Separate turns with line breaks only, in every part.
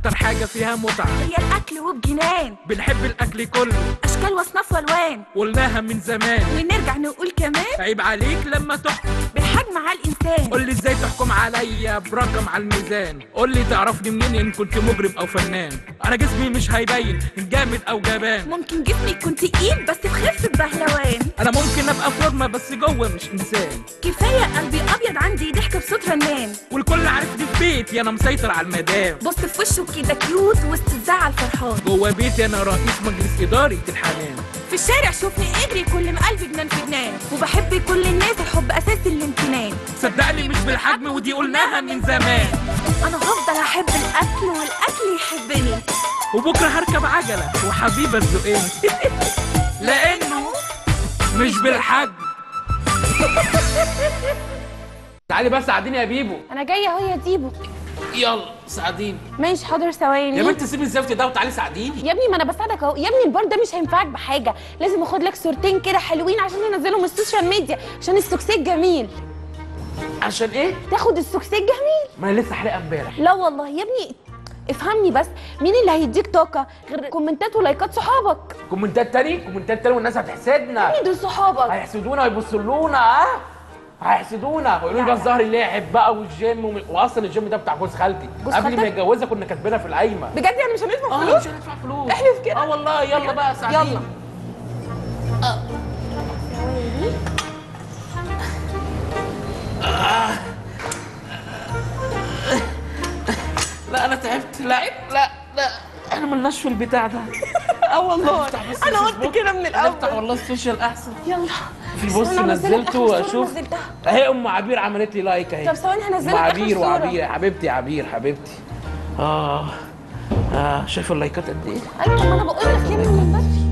اكتر حاجه فيها متعه
هي الاكل والجنان
بنحب الاكل كله
اشكال واصناف والوان
قلناها من زمان
ونرجع نقول كمان
عيب عليك لما تحكم
بالحجم على الانسان
قول لي ازاي تحكم عليا برقم على الميزان قول لي تعرفني منين ان كنت مجرم او فنان انا جسمي مش هيبين ان جامد او جبان
ممكن جسمي يكون تقيل بس بخف بهلوان
انا ممكن ابقى فورمه بس جوه مش انسان
كفايه قلبي ابيض عندي ضحك بصوت رنان
والكل عارفني في بيتي انا مسيطر على المدام
بص في وشه كده كيوت وسط الزعل فرحان
جوه بيتي انا رئيس مجلس اداره الحنان
في الشارع شوفني اجري كل ما قلبي جنان في جنان وبحب كل الناس الحب اساسي الامتنان
صدقني مش بالحجم ودي قلناها من زمان
انا هفضل احب الاكل والاكل يحبني
وبكره هركب عجله وحبيبه تزقني لانه مش بالحجم تعالي بس ساعديني يا بيبو
انا جايه اهو يا ديبو
يلا ساعديني
ماشي حاضر ثواني
يا بنت سيبي الزفت ده وتعالي ساعديني
يا ابني ما انا بساعدك اهو يا ابني البار ده مش هينفعك بحاجه لازم اخد لك صورتين كده حلوين عشان ننزلهم السوشيال ميديا عشان السوكسيك جميل
عشان ايه
تاخد السوكسيك جميل
ما انا لسه حريقه امبارح
لا والله يا ابني افهمني بس مين اللي هيديك طاقه غير كومنتات ولايكات صحابك
كومنتات تاني كومنتات تاني والناس هتحسدنا
مين دول صحابك
هيحسدونا ويبصوا لنا ها هيحسدونا ويقولوا لي بقى الظهر اللعب بقى والجيم وم... واصلا الجيم ده بتاع جوز خالتي
جوز
قبل
خالتك؟
ما يتجوزها كنا كاتبينها في القايمه
بجد يعني مش هندفع
اه
فلوس
مش هندفع فلوس
احلف كده.
اه والله يلا بقى ساعديني
يلا.
لا انا تعبت لا لا لا احنا ملناش في البتاع ده
اه والله
نفتح بس
انا
الفيسبوك.
قلت كده من الاول
نفتح والله السوشيال احسن
يلا
في بص
استنى أنزل لك
نزلته
آخر صورة
واشوف
نزلتها.
اهي ام عبير عملت لي لايك اهي
طب ثواني هنزل لك
ام
آخر
عبير
صورة.
وعبير يا حبيبتي يا عبير حبيبتي اه اه شايفه اللايكات قد ايه
ايوه ما انا بقول لك يا ابني من بدري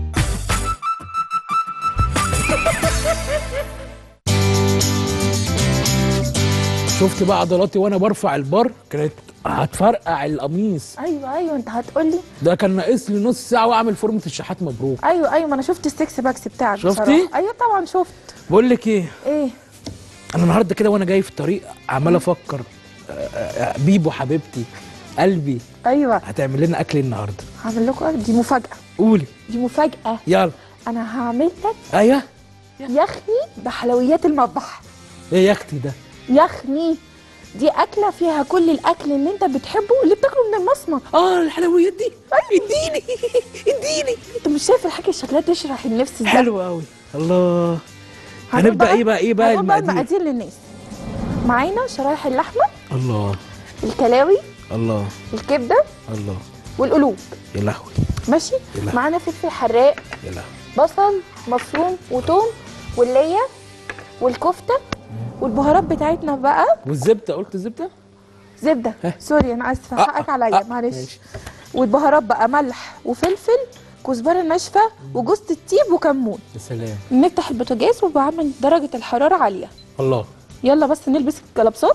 شفت بقى عضلاتي وانا برفع البار كانت هتفرقع القميص
ايوه ايوه انت هتقولي
ده كان ناقص لي نص ساعه واعمل فورمه الشحات مبروك
ايوه ايوه ما انا شفت السكس باكس بتاعك
شفتي؟
بصراحة. ايوه طبعا شفت
بقول لك ايه
ايه
انا النهارده كده وانا جاي في الطريق عمال افكر آه، آه، بيبو حبيبتي قلبي
ايوه
هتعمل لنا اكل إيه النهارده
هعمل لكم دي مفاجاه
قولي
دي مفاجاه
يلا
انا هعمل لك
ايوه
يخني بحلويات المطبخ
ايه يا اختي ده
يخني دي اكله فيها كل الاكل اللي انت بتحبه اللي بتاكله من المصمت
اه الحلويات دي اديني اديني
انت مش شايف الحاجه شكلها تشرح النفس ازاي
حلو قوي الله
هنقول
هنبدا ايه بقى ايه بقى
هنقول بقى
المقادير
المقادير للناس معانا شرايح اللحمه
الله
الكلاوي
الله
الكبده
الله
والقلوب
يا لهوي
ماشي
يا لهوي.
معانا فلفل حراق
يا لهوي
بصل مفروم وتوم واللية والكفتة والبهارات بتاعتنا بقى
والزبده قلت الزبده
زبدة
ها.
سوري أنا آسفة
آه،
حقك
آه،
عليا
آه،
معلش
ماشي.
والبهارات بقى ملح وفلفل كزبرة ناشفة وجوز الطيب وكمون
يا سلام
نفتح البوتاجاز وبعمل درجة الحرارة عالية
الله
يلا بس نلبس الجلابسات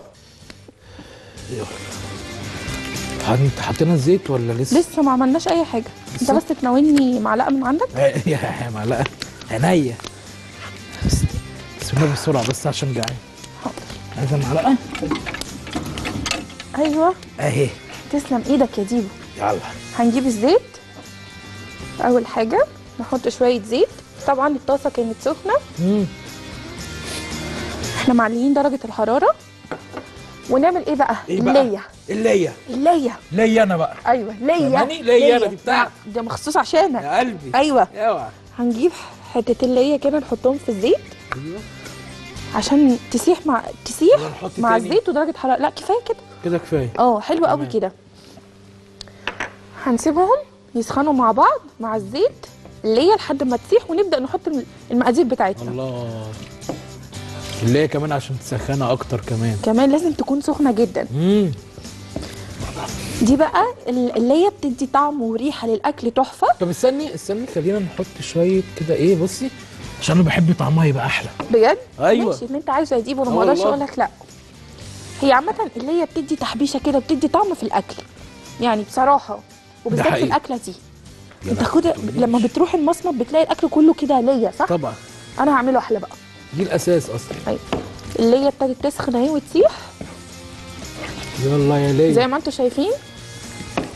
انت حطينا الزيت ولا لسه
لسه ما عملناش أي حاجة أنت
لسه؟
بس تناولني معلقة من عندك
يا معلقه عينيا بس بسم الله بسرعه بس عشان جعان عايزه معلقه
أيوه
اهي
تسلم إيدك يا ديبو
يلا
هنجيب الزيت اول حاجه نحط شويه زيت طبعا الطاسه كانت سخنه
مم.
احنا معليين درجه الحراره ونعمل ايه بقى
ايه بقى
الليه
اللية
الليه
ليا انا بقى
ايوه ليه
فاهماني؟ ليا أنا دي بتاعتي.
ده مخصوص عشانك
يا قلبي
ايوه
اوعى
هنجيب حته الليه كده نحطهم في الزيت
ايوه
عشان تسيح مع تسيح
ولا نحط
مع
تاني؟
الزيت ودرجه حراره لا كفايه كده
كده كفايه
اه حلو قوي
تمام.
كده هنسيبهم يسخنوا مع بعض مع الزيت الليه لحد ما تسيح ونبدا نحط الم- المقادير بتاعتنا
الله اللي هي كمان عشان تسخنها اكتر كمان
كمان لازم تكون سخنه جدا
امم
دي بقى ال- اللي هي بتدي طعم وريحه للاكل تحفه
طب استني استني خلينا نحط شويه كده ايه بصي عشان انا بحب طعمها يبقى احلى
بجد
أيوة.
ماشي اللي انت عايزه يا ديبو انا
آه
ما اقدرش
والله.
اقول لك لا هي عامه اللي هي بتدي تحبيشه كده بتدي طعم في الاكل يعني بصراحه وبالذات في
حقيقي.
الاكله دي
يا
انت
لهوي،
خد
تقوليش.
لما بتروح المصمت بتلاقي الاكل كله كده ليا صح
طبعا
انا هعمله احلى بقى
دي الاساس اصلا
ايوه اللي هي ابتدت تسخن اهي وتسيح
يلا يا
زي
ليا
ما انتم شايفين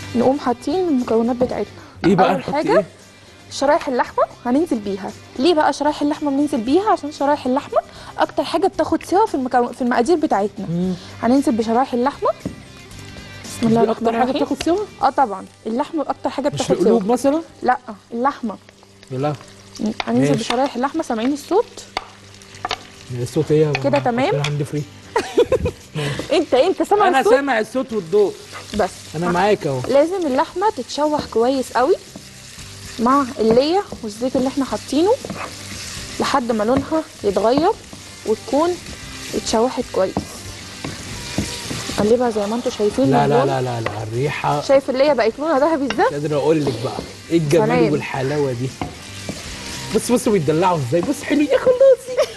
نقوم حاطين المكونات بتاعتنا
ايه بقى
أول
نحط
حاجة
ايه
شرايح اللحمه هننزل بيها ليه بقى شرايح اللحمه بننزل بيها عشان شرايح اللحمه اكتر حاجه بتاخد سوا في المكون في المقادير بتاعتنا
مم.
هننزل بشرايح اللحمه بسم الله
دي
الرحمن
اكتر حاجه
الرحيم
بتاخد سوا
اه طبعا اللحمه اكتر حاجه
مش
بتاخد سوا
القلوب مثلا
لا اللحمه
لا
هننزل
ماشي.
بشرايح اللحمه سامعين الصوت
الصوت ايه
كده تمام؟
انا عندي فري
انت انت سامع
انا
الصوت
سامع الصوت والضوء
بس
انا معاك اهو
لازم اللحمه تتشوح كويس قوي مع الليه والزيت اللي احنا حاطينه لحد ما لونها يتغير وتكون اتشوحت كويس نقلبها زي ما انتم شايفين
لا لا
اللون.
لا لا لا الريحه
شايف الليه بقت لونها ذهبي ازاي
مش قادر اقول لك بقى ايه الجمال
سلام.
والحلاوه دي بص بص بيدلعوا ازاي بص حلو يا خلاصي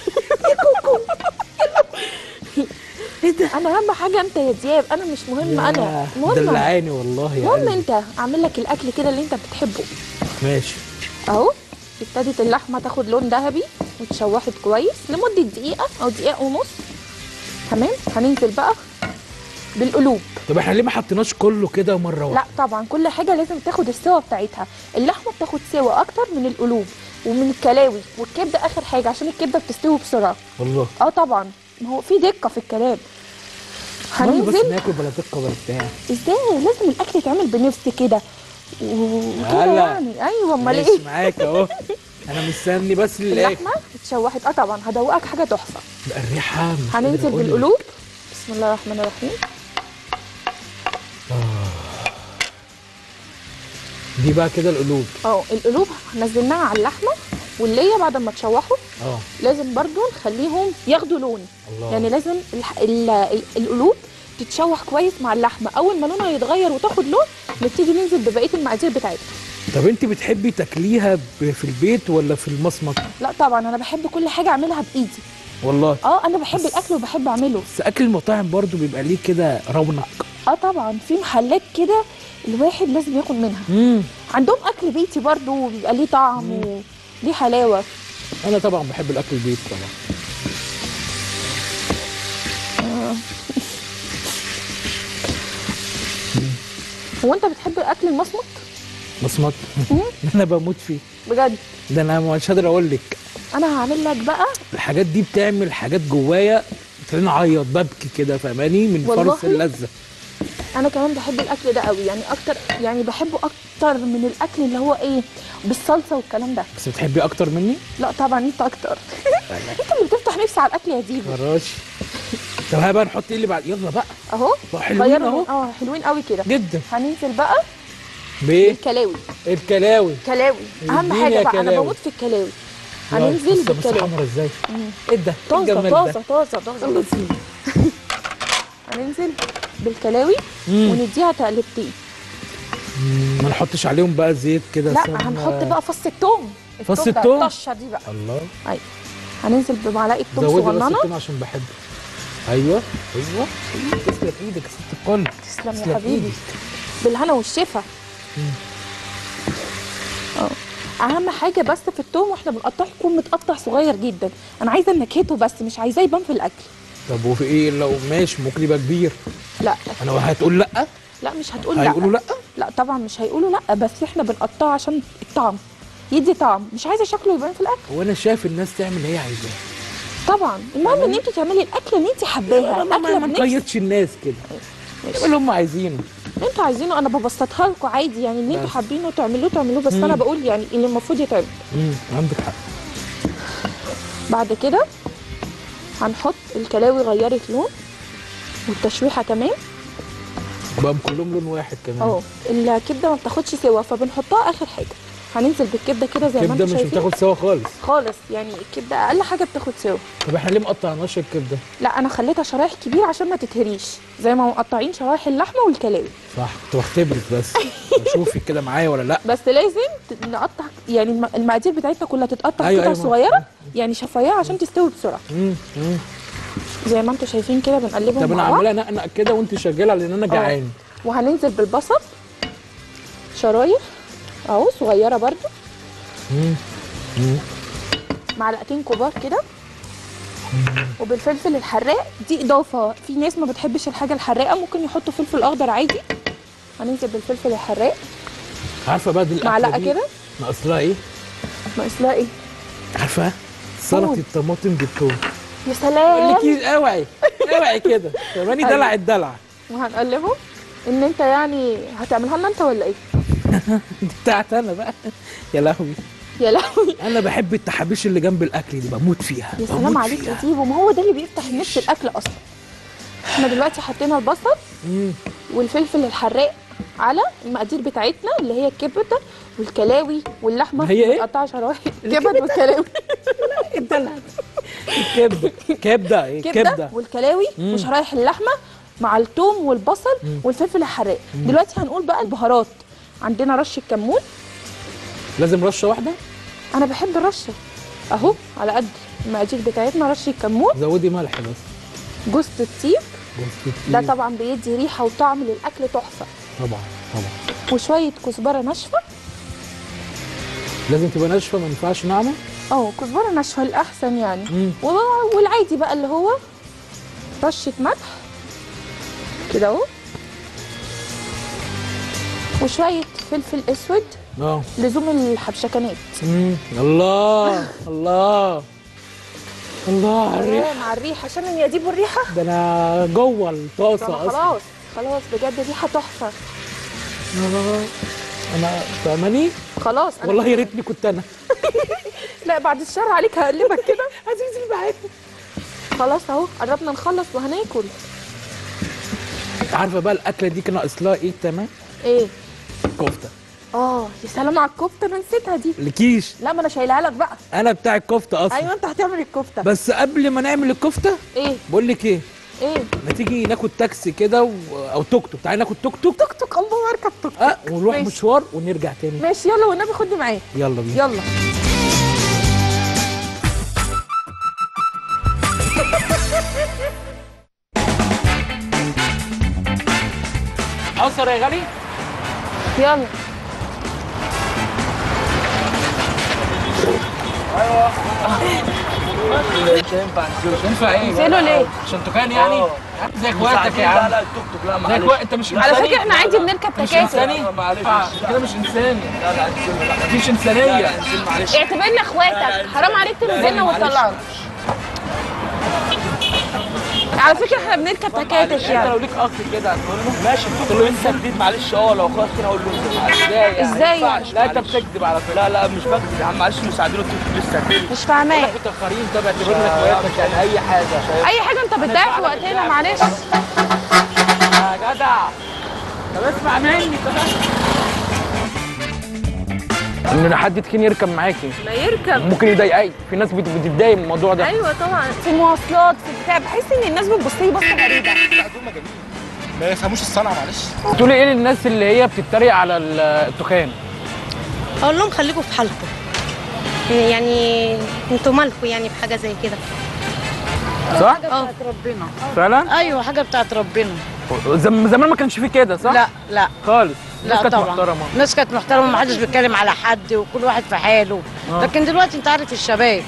انا اهم حاجه انت يا دياب انا مش مهم انا
ياه،
المهم
دلعاني والله يا
المهم
قلبي.
انت اعمل لك الاكل كده اللي انت بتحبه
ماشي
اهو ابتدت اللحمه تاخد لون ذهبي واتشوحت كويس لمده دقيقه او دقيقه ونص تمام هننزل بقى بالقلوب
طب احنا ليه ما حطيناش كله كده مره واحده
لا طبعا كل حاجه لازم تاخد السوا بتاعتها اللحمه بتاخد سوا اكتر من القلوب ومن الكلاوي والكبده اخر حاجه عشان الكبده بتستوي بسرعه
والله
اه طبعا ما هو في دقه في الكلام
المهم بس
هننزل
ناكل بلا دقه بلا بتاع
ازاي لازم الاكل يتعمل بنفس كده وكده
هلا.
يعني ايوه امال
ماشي
ايه
معاك اهو انا مستني بس الاكل
اللحمه اتشوحت اه طبعا هدوقك حاجه تحفه
لا، الريحه مش قادر
هننزل
أقول لك.
بالقلوب بسم الله الرحمن الرحيم
دي بقى كده القلوب
اه القلوب نزلناها على اللحمه والليه بعد ما تشوحوا
اه
لازم برضو نخليهم ياخدوا لون
الله
يعني لازم الح... ال... ال... القلوب تتشوح كويس مع اللحمه اول ما لونها يتغير وتاخد لون نبتدي ننزل ببقيه المقادير بتاعتها
طب انت بتحبي تاكليها ب- في البيت ولا في المصمت
لا طبعا انا بحب كل حاجه اعملها بايدي
والله
اه انا بحب الاكل وبحب اعمله
بس اكل المطاعم برضو بيبقى ليه كده رونق
اه طبعا في محلات كده الواحد لازم ياكل منها
امم
عندهم اكل بيتي برضو وبيبقى ليه طعم وليه حلاوه
انا طبعا بحب الاكل البيت طبعا
هو انت بتحب الاكل المصمت
مصمت انا بموت فيه
بجد
ده انا مش قادر اقول لك
انا هعمل لك بقى
الحاجات دي بتعمل حاجات جوايا تخليني اعيط ببكي كده فاهماني من
والله؟
فرط اللذه
انا كمان بحب الاكل ده قوي يعني اكتر يعني بحبه اكتر من الاكل اللي هو ايه بالصلصه والكلام ده
بس بتحبي اكتر مني
لا طبعا انت اكتر انت اللي بتفتح نفسي على الاكل يا ديبو
مراش طب ها بقى نحط ايه اللي بعد يلا بقى
اهو
بقى حلوين
غيروا
اهو
من- اه حلوين قوي كده
جدا
هننزل بقى
بايه
بالكلاوي
الكلاوي
كلاوي اهم
اديني
حاجه
يا
بقى انا
كلاوي.
بموت في الكلاوي
يلا،
هننزل
بص بص
بالكلاوي
حمرا ازاي ايه ده إيه
طازه
الجمال
طازه
ده
طازه طازه هننزل بالكلاوي
مم.
ونديها تقلبتين
مم، ما نحطش عليهم بقى زيت كده
لا
سمنة.
هنحط بقى فص التوم
فص
ده
التوم؟
الطشه دي بقى
الله
ايوه هننزل بمعلقه توم
زودي بس
صغننه
التوم عشان بحبه ايوه ايوه تسلم ايدك يا ست الكل
تسلم يا حبيبي بالهنا والشفا اه اهم حاجه بس في التوم واحنا بنقطعه يكون متقطع صغير جدا انا عايزه نكهته بس مش عايزاه يبان في الاكل
طب وفي ايه لو ماشي ممكن يبقى كبير
لا
انا هتقول لا
لا مش هتقول لا
هيقولوا لا
لا طبعا مش هيقولوا لا بس احنا بنقطعه عشان الطعم يدي طعم مش عايزه شكله يبان في الاكل
هو انا شايف الناس تعمل اللي هي عايزاه
طبعا المهم ان انت تعملي الاكل اللي انت حباها
انا ما-
الاكله
ما
بنفسك
نقيدش الناس كده يقول اللي هم عايزينه
انتوا عايزينه انا ببسطها لكم عادي يعني اللي انتوا
بس.
حابينه تعملوه تعملوه بس
مم.
انا بقول يعني اللي المفروض يتعمل
امم عندك حق
بعد كده هنحط الكلاوي غيرت لون والتشويحه كمان
بقى كلهم لون واحد كمان
اهو الكبده ما بتاخدش سوا فبنحطها اخر حاجه هننزل بالكبده كده زي ما
الكبده
انتم
مش
شايفين
بتاخد سوا خالص
خالص يعني الكبده اقل حاجه بتاخد سوا
طب احنا ليه ما قطعناش الكبده
لا انا خليتها شرايح كبيره عشان ما تتهريش زي ما مقطعين شرايح اللحمه والكلاوي
صح كنت بختبرك بس اشوفي كده معايا ولا لا
بس لازم ت- نقطع يعني الم- المقادير بتاعتنا كلها تتقطع
أيوة،
قطع
أيوة.
صغيره يعني شفايعه عشان تستوي بسرعه
امم امم
زي ما انتم شايفين كده بنقلبهم
طب انا
مع بعض
عماله انقنق كده وانت شغاله لان انا جعان
وهننزل بالبصل شرايح اهو صغيره برضو
امم امم
معلقتين كبار كده وبالفلفل الحراق دي اضافه في ناس ما بتحبش الحاجه الحراقه ممكن يحطوا فلفل اخضر عادي هننزل بالفلفل الحراق
عارفه بقى دي الأكلة
معلقه
دي
كده
ناقص لها ايه
ناقص لها ايه
عارفه سلطه
قول.
الطماطم بالثوم
يا سلام
بقول لك اوعي اوعي كده كماني
أيوة.
دلع الدلع
وهنقلبهم ان انت يعني هتعملها لنا انت ولا ايه
دي بتاعت انا بقى يا لهوي
يا لهوي
انا بحب التحابيش اللي جنب الاكل دي بموت فيها
يا
بموت
سلام عليك يا
فيها.
تيبو ما هو ده اللي بيفتح النفس الاكل اصلا احنا دلوقتي حطينا البصل
مم.
والفلفل الحراق على المقادير بتاعتنا اللي هي الكبده والكلاوي واللحمه
هي إيه؟
متقطعه شرايح كبد والكلاوي
الدلع كبده كبده ايه
كبده
كبده
والكلاوي
مم.
وشرايح اللحمه مع الثوم والبصل
مم.
والفلفل الحراق دلوقتي هنقول بقى البهارات عندنا رش الكمون
لازم رشه واحده
انا بحب الرشه اهو على قد المقادير بتاعتنا رش الكمون
زودي ملح بس
جوز الطيب
جوز
ده
الطيب.
طبعا بيدي ريحه وطعم للاكل تحفه
طبعا طبعا
وشويه كزبره ناشفه
لازم تبقى ناشفه ما ينفعش ناعمه
اه كزبره ناشفه الاحسن يعني
مم.
و- والعادي بقى اللي هو رشه ملح كده اهو وشويه فلفل اسود
اه
لزوم الحبشكنات
مم. الله الله الله على الريحه
آه، مع الريحه عشان يا دي الريحه
ده انا جوه
ده
الطاسه
أنا
اصلا
خلاص خلاص بجد ريحه تحفه
آه. انا فاهماني
خلاص أنا
والله يا ريتني كنت انا
لا بعد الشر عليك هقلبك كده
عزيزي معاك
خلاص اهو قربنا نخلص وهناكل
عارفه بقى الاكله دي كان ناقص لها ايه تمام
ايه
كفته
اه يا سلام على الكفته انا نسيتها دي
الكيش
لا ما انا شايلها لك بقى
انا بتاع الكفته اصلا
ايوه انت هتعمل الكفته
بس قبل ما نعمل الكفته
ايه
بقول لك ايه
ايه
ما تيجي ناخد تاكسي كده و... او توك توك تعالي ناخد توك توك
توك توك الله اركب توك توك
اه ونروح
ماشي.
مشوار ونرجع تاني
ماشي يلا والنبي خدني معاك
يلا بينا
يلا
اوصل يا غالي
يلا
ينفع ايه
نزلوا ليه؟
عشان تخان يعني زي اخواتك يا عم
لا التوك توك لا
زي
معلش
اخوات انت مش
على
إنساني؟
فكره احنا عادي بنركب
مش
تكاتك
انساني
لا، معلش.
آه، كده مش انساني
لا لا انزل
مفيش انسانيه
انزل معلش
اعتبرنا اخواتك حرام عليك تنزلنا وتطلعنا على فكره احنا بنركب تكاتك
انت
يعني
لو ليك اخ كده هتقول له
ماشي تقول له انت جديد معلش اه لو اخويا كده اقول له انزل معلش
ازاي يعني؟
ازاي
ما
يعني؟
ينفعش. لا انت بتكذب على فكره
لا لا مش بكذب يا عم معلش مساعدين التوك توك لسه هتقول
مش فاهماه
متاخرين طب اعتبرنا اخواتك يعني اي حاجه
اي حاجه انت بتضيع في وقتنا معلش
يا جدع طب اسمع مني طب ان حد تخين يركب معاكي
ما يركب
ممكن يضايقك في ناس بت- بتتضايق من الموضوع ده
ايوه طبعا في المواصلات في بتاع بحس ان الناس بتبص لي بصه غريبه
ما يفهموش الصنعه معلش
تقولي ايه للناس اللي هي بتتريق على ال- التخان
اقول لهم خليكم في حالكم يعني انتوا مالكم يعني بحاجه زي كده
صح
اه
فعلا
ايوه حاجه بتاعت ربنا
زم- زمان ما كانش فيه كده صح
لا لا
خالص الناس
لا
كانت
طبعا
محترمه
الناس كانت محترمه ما حدش بيتكلم على حد وكل واحد في حاله
آه.
لكن دلوقتي انت عارف الشباب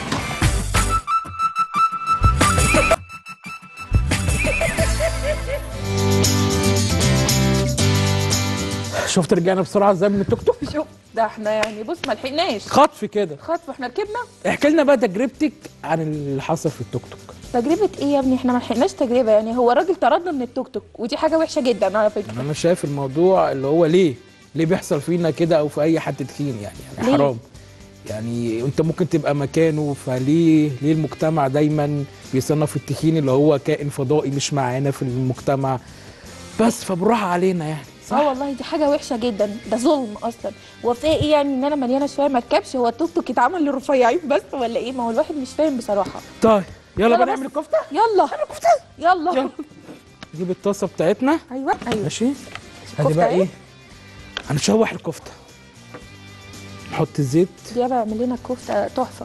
شفت رجعنا بسرعه ازاي من التوك توك
شوف ده احنا يعني بص ما لحقناش
خطف كده
خطف احنا ركبنا
احكي لنا بقى تجربتك عن اللي حصل في التوك توك
تجربه ايه يا ابني احنا ما لحقناش تجربه يعني هو الراجل طردنا من التوك توك ودي حاجه وحشه جدا على فكره
انا شايف الموضوع اللي هو ليه ليه بيحصل فينا كده او في اي حد تخين يعني يعني
ليه؟
حرام يعني انت ممكن تبقى مكانه فليه ليه المجتمع دايما بيصنف التخين اللي هو كائن فضائي مش معانا في المجتمع بس فبراحة علينا يعني صح
اه والله دي حاجه وحشه جدا ده ظلم اصلا هو في ايه يعني ان انا مليانه شويه ما اركبش هو التوك توك اتعمل للرفيعين بس ولا ايه ما هو الواحد مش فاهم بصراحه
طيب يلا
يلا
بقى
بس.
نعمل كفته
يلا يلا
يلا. نجيب الطاسه بتاعتنا
ايوه ايوه
ماشي ادي
الكفتة
بقى
ايه؟
ايه هنشوح الكفته نحط الزيت
دي بعمل لنا كفته تحفه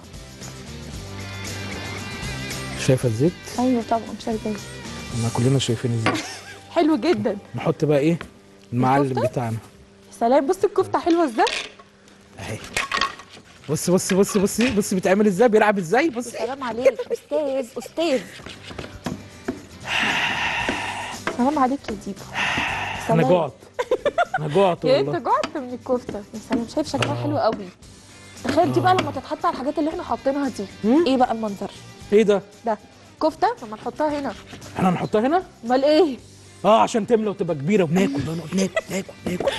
شايفه الزيت
ايوه طبعا شايفه
ما كلنا شايفين الزيت
حلو جدا
نحط بقى ايه المعلم
الكفتة؟
بتاعنا
سلام بص الكفته حلوه ازاي
اهي بص بص بص بص بص بيتعمل ازاي بيلعب ازاي بص
سلام عليك استاذ استاذ سلام عليك يا ديبو
انا
سلام.
جوعت انا جوعت
يعني انت
والله
جعت من الكفته يا سلام شايف شكلها حلو قوي تخيل دي بقى لما تتحط على الحاجات اللي احنا حاطينها دي
مم.
ايه بقى المنظر
ايه ده
ده كفته لما نحطها هنا
احنا هنحطها هنا
امال ايه
اه عشان تملى وتبقى كبيره وناكل ونقعد ناكل ناكل ناكل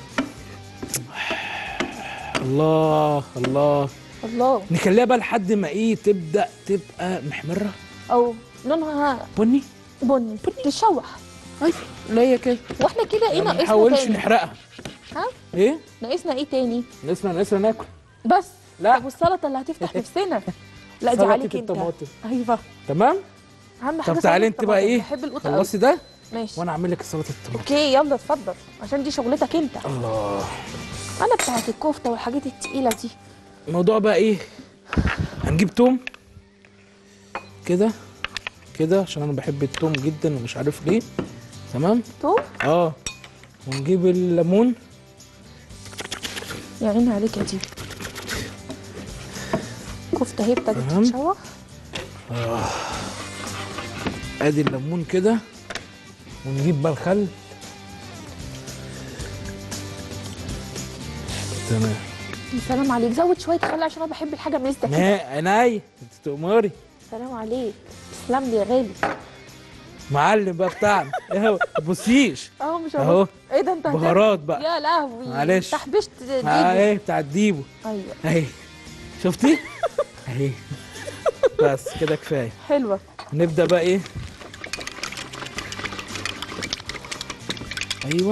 الله الله
الله
نخليها بقى لحد ما ايه تبدا تبقى محمره
او لونها
بني
بني تشوح
ايوه اللي هي كده
واحنا كده ايه
ما
ناقصنا
نحاولش
تاني
نحرقها
ها
ايه
ناقصنا ايه تاني
ناقصنا ناقصنا ناكل
بس
لا.
طب والسلطه اللي هتفتح نفسنا لا دي
سلطة
عليك انت
الطماطم.
ايوه
تمام
اهم حاجه
طب تعالي
سلطة
انت بقى
الطماطم.
ايه
بحب القطه قوي
خلصي ده
ماشي
وانا اعمل لك سلطه الطماطم
اوكي يلا اتفضل عشان دي شغلتك انت
الله
انا بتاعت الكفته والحاجات التقيله دي
الموضوع بقى ايه هنجيب توم كده كده عشان انا بحب التوم جدا ومش عارف ليه تمام
توم
اه ونجيب الليمون
يا عيني عليك يا دي كفته اهي ابتدت
تمام.
تتشوح
ادي الليمون كده ونجيب بقى الخل تمام
يا سلام عليك زود شويه خل عشان انا بحب الحاجه مزده كده
ما عيني انت تؤمري
سلام عليك تسلم لي يا غالي
معلم بقى بتاعنا ايه هو بصيش
اهو مش
اهو.
ايه ده انت هتعمل-
بهارات بقى
يا لهوي
معلش.
تحبشت
آه
ديبو
ايه بتاع الديبو
ايوه
اهي شفتي اهي بس كده كفايه
حلوه
نبدا بقى ايه ايوه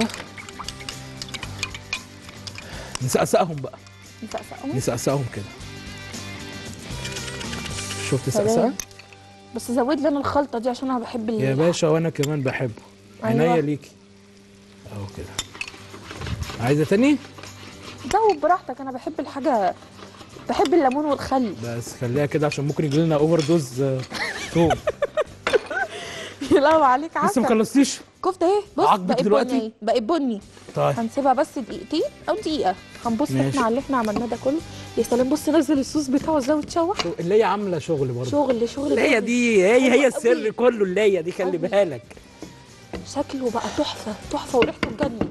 نسقسقهم بقى
مسقسقهم
نسقسقهم كده شفت
سلام.
سقسقه
بس زود لنا الخلطه دي عشان انا بحب ال-
يا باشا وانا كمان بحبه
أيوة.
عينيا ليكي اهو كده عايزه تاني
زود براحتك انا بحب الحاجه بحب الليمون والخل
بس خليها كده عشان ممكن يجي لنا اوفر دوز آه، توم
لا عليك
لسه
عسل
ما خلصتيش
كفته اهي بص
عاجبك
بقت
دلوقتي؟
بني اهي بقت بني
طيب
هنسيبها بس دقيقتين او دقيقه هنبص
ماشي.
احنا على اللي احنا عملناه ده كله يا سلام بص نزل الصوص بتاعه ازاي وتشوح
شو- اللي هي عامله شغل برضه
شغل شغل
اللي هي
جامد.
دي هي هي السر
أوي.
كله اللي هي دي خلي
أوي.
بالك
شكله بقى تحفه تحفه وريحته تجنن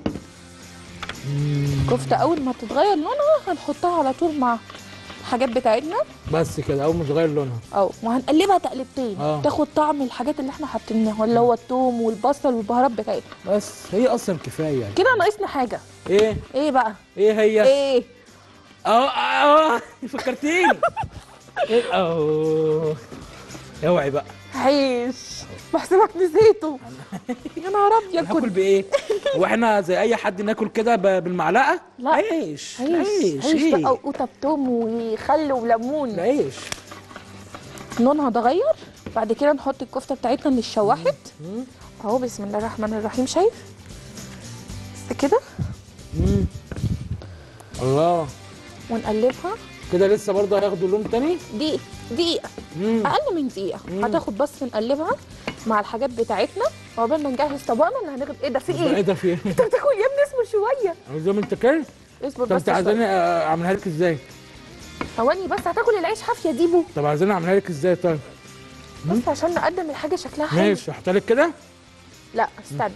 كفته اول ما تتغير لونها هنحطها على طول مع الحاجات بتاعتنا
بس كده اول ما تغير لونها
اه وهنقلبها تقلبتين
آه.
تاخد طعم الحاجات اللي احنا حاطينها اللي هو الثوم والبصل والبهارات بتاعتنا
بس هي اصلا كفايه يعني
كده ناقصنا حاجه
ايه
ايه بقى
ايه هي
ايه
اه اه فكرتيني ايه اه اوعي بقى
عيش بحسبك نسيته يا نهار ابيض
هاكل
كنت
بايه واحنا زي اي حد ناكل كده ب- بالمعلقه
لا.
عيش
عيش عيش
ايه
بقى وقوطه بتوم وخل وليمون
العيش
لونها اتغير بعد كده نحط الكفته بتاعتنا اللي اتشوحت اهو بسم الله الرحمن الرحيم شايف بس كده
مم. الله
ونقلبها
كده لسه برضه هياخدوا لون تاني
دقيقه دقيقه
مم.
اقل من دقيقه هتاخد بس نقلبها مع الحاجات بتاعتنا وقبل ما نجهز طبقنا اللي هنغرب ايه ده في
ايه
ايه
ده في ايه؟
انت بتاكل يا ابني اصبر شويه
عاوز من تاكل؟
اصبر
طب
بس
انت عايزاني
شوية.
آه، اعملها لك ازاي؟
ثواني بس هتاكل العيش حافيه ديبو
طب عايزاني اعملها لك ازاي طيب؟
بس عشان نقدم الحاجه شكلها حلو
ماشي احط لك كده؟
لا استنى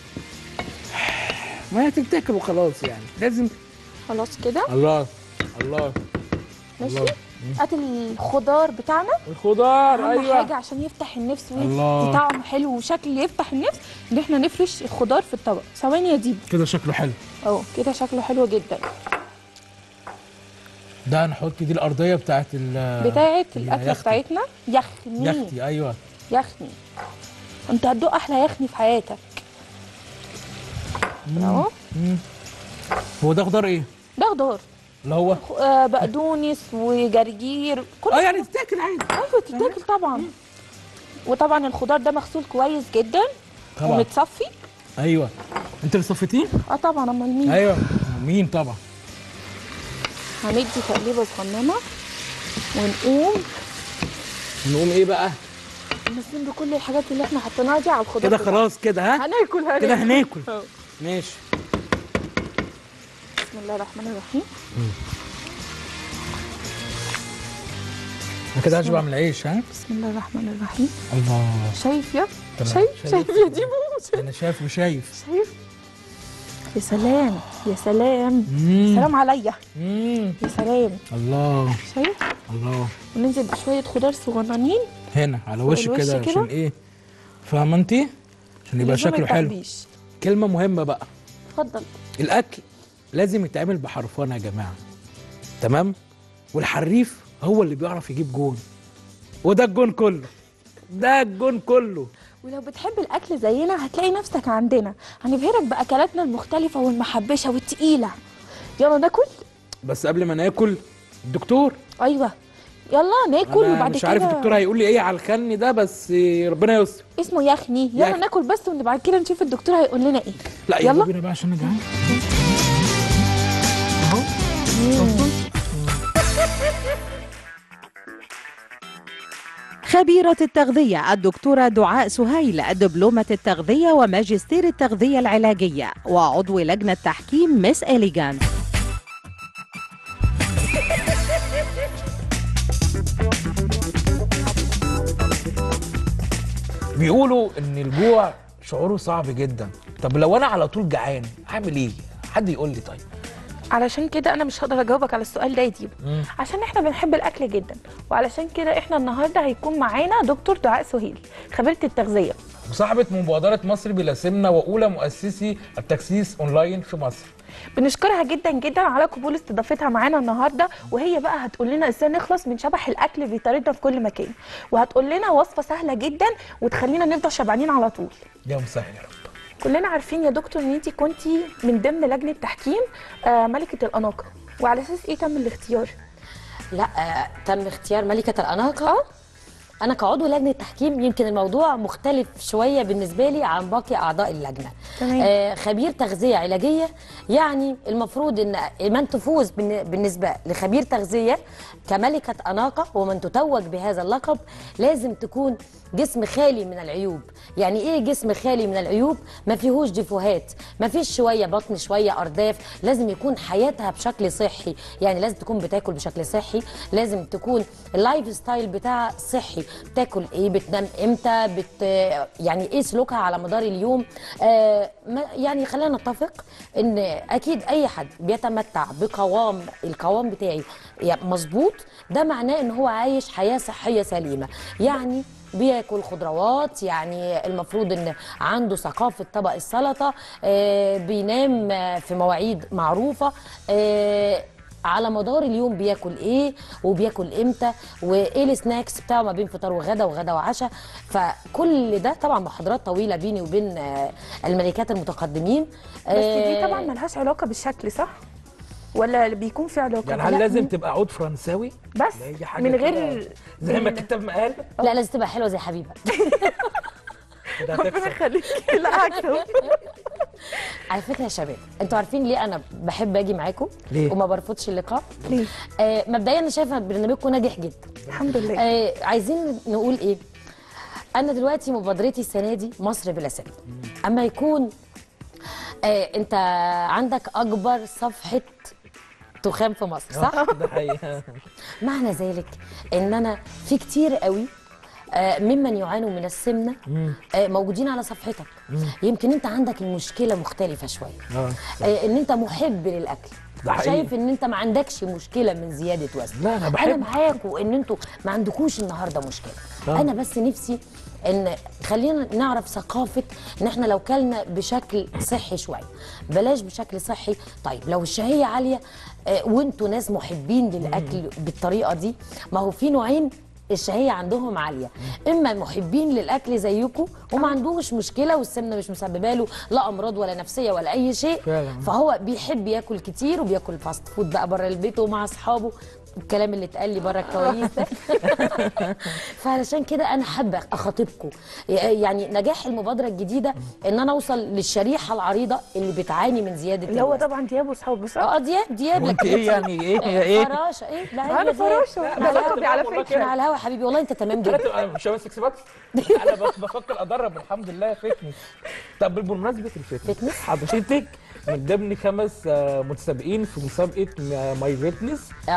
ما هي تتاكل وخلاص يعني لازم
خلاص كده
الله الله
ماشي
الله.
هات الخضار بتاعنا
الخضار
اهم
ايوه
حاجه عشان يفتح النفس
الله.
ويدي طعم حلو وشكل يفتح النفس ان احنا نفرش الخضار في الطبق ثواني يا ديب
كده شكله حلو
اهو كده شكله حلو جدا
ده هنحط دي الارضيه بتاعت ال
بتاعه
هي
الاكله
يخني.
بتاعتنا يخني
يختي ايوه
يخني انت هتدوق احلى يخني في حياتك اهو
هو ده خضار ايه؟
ده خضار
اللي هو
آه، بقدونس وجرجير كل
اه يعني تتاكل عادي
ايوه تتاكل طبعا وطبعا الخضار ده مغسول كويس جدا
طبعا
ومتصفي
ايوه انت اللي صفيتيه؟
اه طبعا امال مين
ايوه مين طبعا
هندي تقليبه صغننه ونقوم
نقوم ايه بقى؟
نازلين بكل الحاجات اللي احنا حطيناها دي على الخضار
كده
بتاعنا.
خلاص كده ها؟
هناكل هناكل
كده هناكل
أهو.
ماشي
بسم الله الرحمن الرحيم
انا كده هشبع من العيش ها؟
بسم الله الرحمن الرحيم
الله
شايف يا
تمام.
شايف
شايف.
شايف يا ديبو شايف
انا شايف وشايف
شايف يا سلام يا سلام
مم.
سلام عليا
مم.
يا سلام
الله
شايف
الله
وننزل بشويه خضار صغننين
هنا على وش
الوش
كده
كده.
عشان ايه فاهمه انت عشان يبقى
لزوم
شكله حلو
التحبيش.
كلمه مهمه بقى
اتفضل
الاكل لازم يتعمل بحرفنه يا جماعه تمام والحريف هو اللي بيعرف يجيب جون وده الجون كله ده الجون كله
ولو بتحب الاكل زينا هتلاقي نفسك عندنا هنبهرك باكلاتنا المختلفه والمحبشه والتقيله يلا ناكل
بس قبل ما ناكل الدكتور
ايوه يلا ناكل
أنا
وبعد
مش
كده
عارف الدكتور هيقول لي ايه على الخن ده بس ربنا يستر
اسمه يخني يلا
يخني.
ناكل بس وبعد كده نشوف الدكتور هيقول لنا ايه
لا يلا
يلا
بينا بقى عشان انا جعان
خبيرة التغذية الدكتورة دعاء سهيل دبلومة التغذية وماجستير التغذية العلاجية وعضو لجنة تحكيم مس إليجانس
بيقولوا ان الجوع شعوره صعب جدا طب لو انا على طول جعان اعمل ايه حد يقول لي طيب
علشان كده انا مش هقدر اجاوبك على السؤال ده يا ديب
مم.
عشان احنا بنحب الاكل جدا وعلشان كده احنا النهارده هيكون معانا دكتور دعاء سهيل خبيره التغذيه
وصاحبة مبادرة مصر بلا سمنة وأولى مؤسسي التكسيس أونلاين في مصر
بنشكرها جدا جدا على قبول استضافتها معانا النهارده وهي بقى هتقول لنا ازاي نخلص من شبح الاكل اللي بيطاردنا في كل مكان وهتقول لنا وصفه سهله جدا وتخلينا نفضل شبعانين على طول
يا مسهل يا رب
كلنا عارفين يا دكتور ان انت كنتي من ضمن لجنه تحكيم آه، ملكه الاناقه وعلى اساس ايه تم الاختيار
لا آه، تم اختيار ملكة الأناقة
اه
أنا كعضو لجنة تحكيم يمكن الموضوع مختلف شوية بالنسبة لي عن باقي أعضاء اللجنة
تمام.
آه خبير تغذية علاجية يعني المفروض إن من تفوز بالن- بالنسبة لخبير تغذية كملكة أناقة ومن تتوج بهذا اللقب لازم تكون جسم خالي من العيوب يعني ايه جسم خالي من العيوب ما فيهوش ديفوهات ما فيش شويه بطن شويه ارداف لازم يكون حياتها بشكل صحي يعني لازم تكون بتاكل بشكل صحي لازم تكون اللايف ستايل بتاعها صحي بتاكل ايه بتنام امتى بت يعني ايه سلوكها على مدار اليوم آه ما- يعني خلينا نتفق ان اكيد اي حد بيتمتع بقوام القوام بتاعي يعني مظبوط ده معناه ان هو عايش حياه صحيه سليمه يعني بياكل خضروات يعني المفروض ان عنده ثقافه طبق السلطه آه، بينام آه، في مواعيد معروفه آه، على مدار اليوم بياكل ايه وبياكل امتى وايه السناكس بتاعه ما بين فطار وغدا وغدا وعشاء فكل ده طبعا محاضرات طويله بيني وبين آه، الملكات المتقدمين
بس دي
آه،
طبعا ملهاش علاقه بالشكل صح ولا بيكون في علاقه
يعني هل
لا،
لازم تبقى عود فرنساوي؟
بس
لا، هي حاجة
من
كده
غير
زي ما
من-
الكتاب ما قال
لا لازم تبقى حلوه زي حبيبه
كده
ربنا
هتكسب
يخليك لا هكسب
على فكره يا شباب انتوا عارفين ليه انا بحب اجي معاكم
ليه؟
وما برفضش اللقاء
ليه
آه مبدئيا انا شايفه برنامجكم ناجح جدا
الحمد لله
آه عايزين نقول ايه انا دلوقتي مبادرتي السنه دي مصر بلا سن اما يكون آه انت عندك اكبر صفحه تخام في مصر صح
ده حقيقة
معنى ذلك ان انا في كتير قوي آه، ممن يعانوا من السمنه آه، موجودين على صفحتك يمكن انت عندك المشكله مختلفه شويه
اه
آه، ان انت محب للاكل
ده حقيقي.
شايف ان انت ما عندكش مشكله من زياده وزن
لا، أنا بحب.
انا معاكوا ان انتوا ما عندكوش النهارده مشكله
آه.
انا بس نفسي ان خلينا نعرف ثقافه ان احنا لو كلنا بشكل صحي شويه بلاش بشكل صحي طيب لو الشهيه عاليه آه، وانتوا ناس محبين للاكل بالطريقه دي ما هو في نوعين الشهيه عندهم عاليه اما محبين للاكل زيكم وما عندوش مشكله والسمنه مش مسببه له لا امراض ولا نفسيه ولا اي شيء
فعلا.
فهو بيحب ياكل كتير وبياكل فاست فود بقى بره البيت ومع اصحابه الكلام اللي اتقال لي بره الكواليس ده فعلشان كده انا حابه اخاطبكم يعني نجاح المبادره الجديده ان انا اوصل للشريحه العريضه اللي بتعاني من زياده
اللي هو
الوزن.
طبعا دياب واصحابه صح
اه دياب دياب
وانت
لكن
ايه يعني ايه هي ايه؟
فراشه ايه لا
انا
هي دياب.
فراشه
لا،
ده
لا،
لقبي
لا،
على
والله
فكره
احنا على الهوا يا حبيبي والله انت تمام
انا
جدا
تبقى مش هو سكس باكس انا بس بفكر ادرب الحمد لله فتنس طب بمناسبه الفتنس
فتنس؟
حضرتك من ضمن خمس آه، متسابقين في مسابقه ماي فيتنس
آه، مس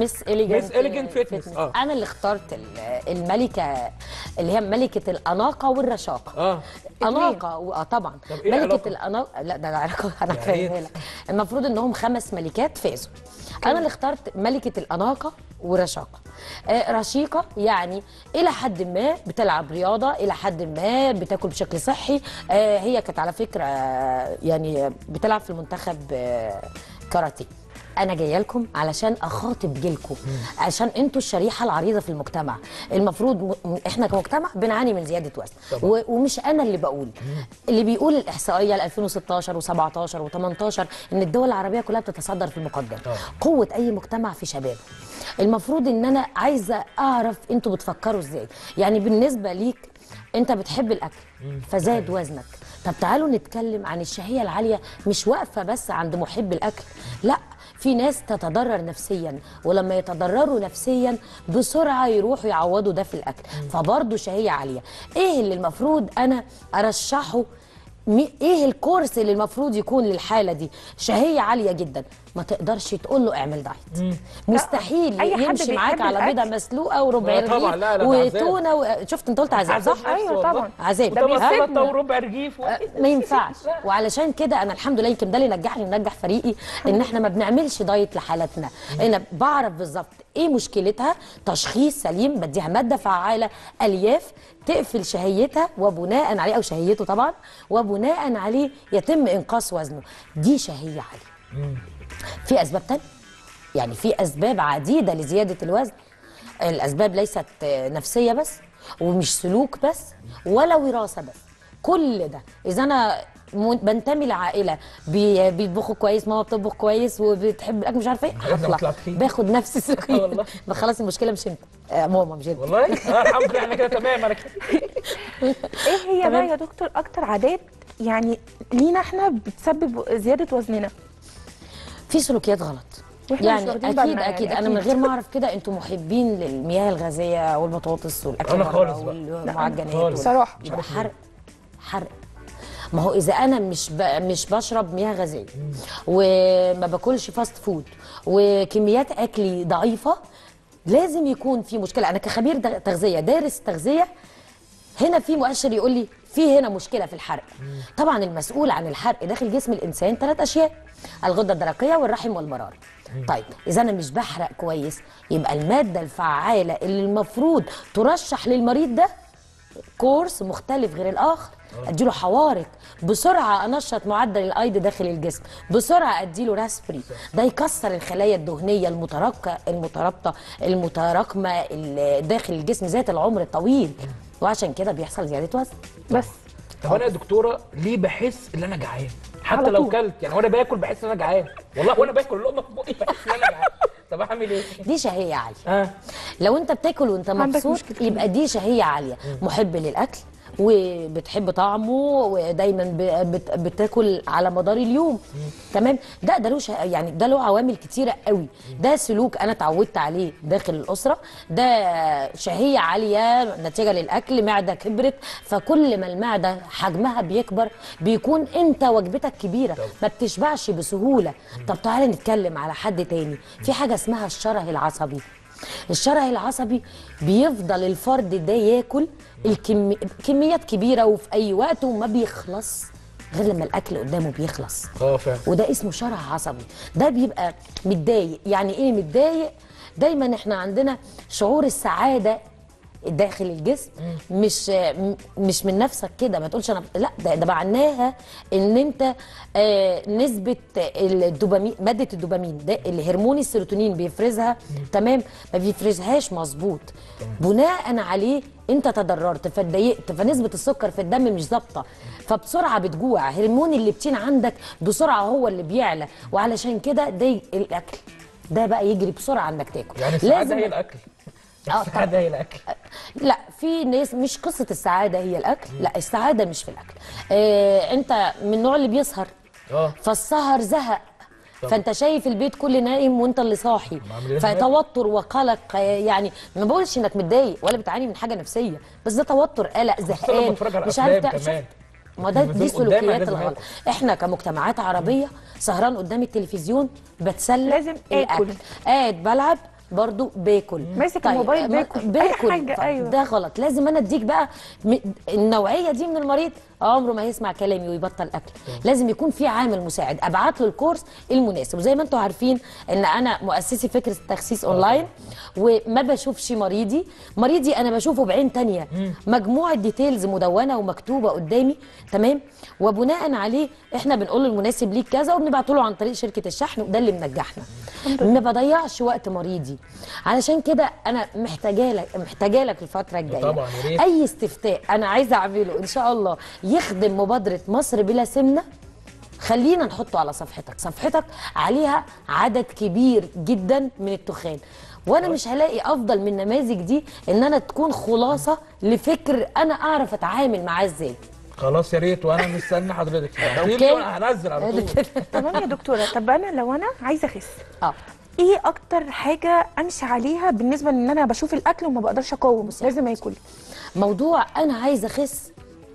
مس اليجنت
Miss Elegant Fitness، آه.
انا اللي اخترت ال- الملكه اللي هي ملكه الاناقه والرشاقه
اه
اناقه و- اه طبعا
طب إيه
ملكه
العلاقة؟
الاناقه لا ده العلاقه انا
يا
فاهمها
ريت.
لك المفروض انهم خمس ملكات فازوا انا اللي اخترت ملكه الاناقه ورشاقه آه رشيقه يعني الى حد ما بتلعب رياضه الى حد ما بتاكل بشكل صحي آه هي كانت على فكره آه يعني بتلعب في المنتخب آه كاراتيه انا جايه لكم علشان اخاطب جيلكم عشان انتوا الشريحه العريضه في المجتمع المفروض م... م- احنا كمجتمع بنعاني من زياده وزن و... ومش انا اللي بقول اللي بيقول الاحصائيه ل 2016 و17 و18 ان الدول العربيه كلها بتتصدر في المقدم قوه اي مجتمع في شبابه المفروض ان انا عايزه اعرف انتوا بتفكروا ازاي يعني بالنسبه ليك انت بتحب الاكل فزاد وزنك طب تعالوا نتكلم عن الشهيه العاليه مش واقفه بس عند محب الاكل لا في ناس تتضرر نفسيا ولما يتضرروا نفسيا بسرعه يروحوا يعوضوا ده في الاكل فبرضه شهيه عاليه ايه اللي المفروض انا ارشحه مي- ايه الكورس اللي المفروض يكون للحاله دي شهيه عاليه جدا ما تقدرش تقول له اعمل دايت مستحيل
أي حد
يمشي معاك
بيحب
على بيضه
الأكل.
مسلوقه وربع
لا طبعا،
رغيف
لا، لا، ده عذاب.
وتونه و... شفت انت قلت عذاب صح
أيوة طبعا.
عذاب
ده
ها؟
سلطه وربع رغيف و...
ما ينفعش وعلشان كده انا الحمد لله يمكن ده اللي نجحني ونجح فريقي ان احنا ما بنعملش دايت لحالتنا انا بعرف بالظبط ايه مشكلتها تشخيص سليم بديها ماده فعاله الياف تقفل شهيتها وبناء عليه او شهيته طبعا وبناء عليه يتم انقاص وزنه دي شهيه عاليه في اسباب تانية يعني في اسباب عديده لزياده الوزن الاسباب ليست آه، نفسيه بس ومش سلوك بس ولا وراثه بس كل ده اذا انا م- بنتمي لعائله بي- بيطبخوا كويس ماما بتطبخ كويس وبتحب الاكل مش عارفه ايه
لحد ما
هطلع
طلعت تخين.
باخد نفس السكين
والله.
ما خلاص المشكله مش انت آه ماما مش انت
والله آه الحمد لله انا كده تمام انا كده
ايه هي
تمام.
بقى يا دكتور اكتر عادات يعني لينا احنا بتسبب زياده وزننا
في سلوكيات غلط
وإحنا مش
يعني
واخدين
اكيد
بالنا
اكيد
يعني
انا من
أكيد.
غير ما اعرف كده انتوا محبين للمياه الغازيه والبطاطس والاكل
أنا
بره
خالص بقى.
والمعجنات
خالص.
وال-
بصراحة.
يبقى حرق حرق ما هو اذا انا مش ب... مش بشرب مياه غازيه وما باكلش فاست فود وكميات اكلي ضعيفه لازم يكون في مشكله انا كخبير د- تغذيه دارس تغذيه هنا في مؤشر يقول لي في هنا مشكله في الحرق طبعا المسؤول عن الحرق داخل جسم الانسان ثلاث اشياء الغده الدرقيه والرحم والمراره طيب اذا انا مش بحرق كويس يبقى الماده الفعاله اللي المفروض ترشح للمريض ده كورس مختلف غير الاخر اديله حوارق بسرعه انشط معدل الايض داخل الجسم بسرعه اديله راسبري ده يكسر الخلايا الدهنيه المتراكمه المترابطه المتراكمه ال- داخل الجسم ذات العمر الطويل وعشان كده بيحصل زياده وزن
بس
طب انا يا دكتوره ليه بحس ان انا جعان حتى
على
لو
طول.
كلت يعني وانا باكل بحس ان انا جعان والله وانا باكل اللقمه في بقي بحس ان انا جعان طب اعمل ايه
دي شهيه عاليه
اه
لو انت بتاكل وانت
عندك
مبسوط
مشكلة.
يبقى دي شهيه عاليه محب للاكل وبتحب طعمه ودايما ب- بت- بتاكل على مدار اليوم تمام ده ده له شه- يعني ده له عوامل كتيره قوي ده سلوك انا اتعودت عليه داخل الاسره ده شهيه عاليه نتيجه للاكل معده كبرت فكل ما المعده حجمها بيكبر بيكون انت وجبتك كبيره ما بتشبعش بسهوله طب تعالى نتكلم على حد تاني في حاجه اسمها الشره العصبي الشره العصبي بيفضل الفرد ده ياكل الكمي... كميات كبيره وفي اي وقت وما بيخلص غير لما الاكل قدامه بيخلص
اه فعلا
وده اسمه شرع عصبي ده بيبقى متضايق يعني ايه متضايق دايما احنا عندنا شعور السعاده داخل الجسم مش م- مش من نفسك كده ما تقولش انا لا ده, ده معناها ان انت آه نسبه الدوبامين ماده الدوبامين ده اللي هرمون السيروتونين بيفرزها تمام ما بيفرزهاش مظبوط بناء عليه انت تضررت فاتضايقت فنسبه السكر في الدم مش ظابطه فبسرعه بتجوع هرمون الليبتين عندك بسرعه هو اللي بيعلى وعلشان كده ده الاكل ده بقى يجري بسرعه انك تاكل
يعني السعاده هي الاكل
آه،
السعاده هي الاكل
لا في ناس مش قصه السعاده هي الاكل لا السعاده مش في الاكل آه انت من النوع اللي بيسهر
اه
فالسهر زهق فانت شايف البيت كله نايم وانت اللي صاحي
عامل إيه؟
فتوتر وقلق آه، يعني ما بقولش انك متضايق ولا بتعاني من حاجه نفسيه بس ده توتر قلق
لما
زهقان
بتفرج على
مش عارف
أفلام
تع-
كمان.
شوف، ما ده
التلفزيون
دي
قدامك
سلوكيات
لازم
الغلط
آكل.
احنا كمجتمعات عربيه سهران قدام التلفزيون بتسلى
لازم آكل.
الأكل. قاعد بلعب برضو باكل
ماسك الموبايل
ما-
باكل. أي
باكل
حاجة،
ف-
أيوة.
ده غلط لازم انا اديك بقى م- النوعيه دي من المريض عمره ما هيسمع كلامي ويبطل اكل لازم يكون في عامل مساعد ابعت له الكورس المناسب وزي ما انتم عارفين ان انا مؤسسي فكره التخسيس اونلاين وما بشوفش مريضي مريضي انا بشوفه بعين تانية مجموعه ديتيلز مدونه ومكتوبه قدامي تمام وبناء عليه احنا بنقول له المناسب ليك كذا وبنبعته له عن طريق شركه الشحن وده اللي منجحنا ما بضيعش وقت مريضي علشان كده انا محتاجه لك محتاجه لك الفتره الجايه
طبعاً، يا ريت.
اي استفتاء انا عايزه اعمله ان شاء الله يخدم مبادره مصر بلا سمنه خلينا نحطه على صفحتك صفحتك عليها عدد كبير جدا من التخان وانا مش هلاقي افضل من النماذج دي ان انا تكون خلاصه لفكر انا اعرف اتعامل معاه ازاي
خلاص يا ريت وانا مستني حضرتك
أوكي.
اوكي وانا هنزل على طول
تمام يا دكتوره طب انا لو انا عايزه اخس
اه
ايه اكتر حاجه امشي عليها بالنسبه ان انا بشوف الاكل وما بقدرش اقاوم لازم اكل
موضوع انا عايزه اخس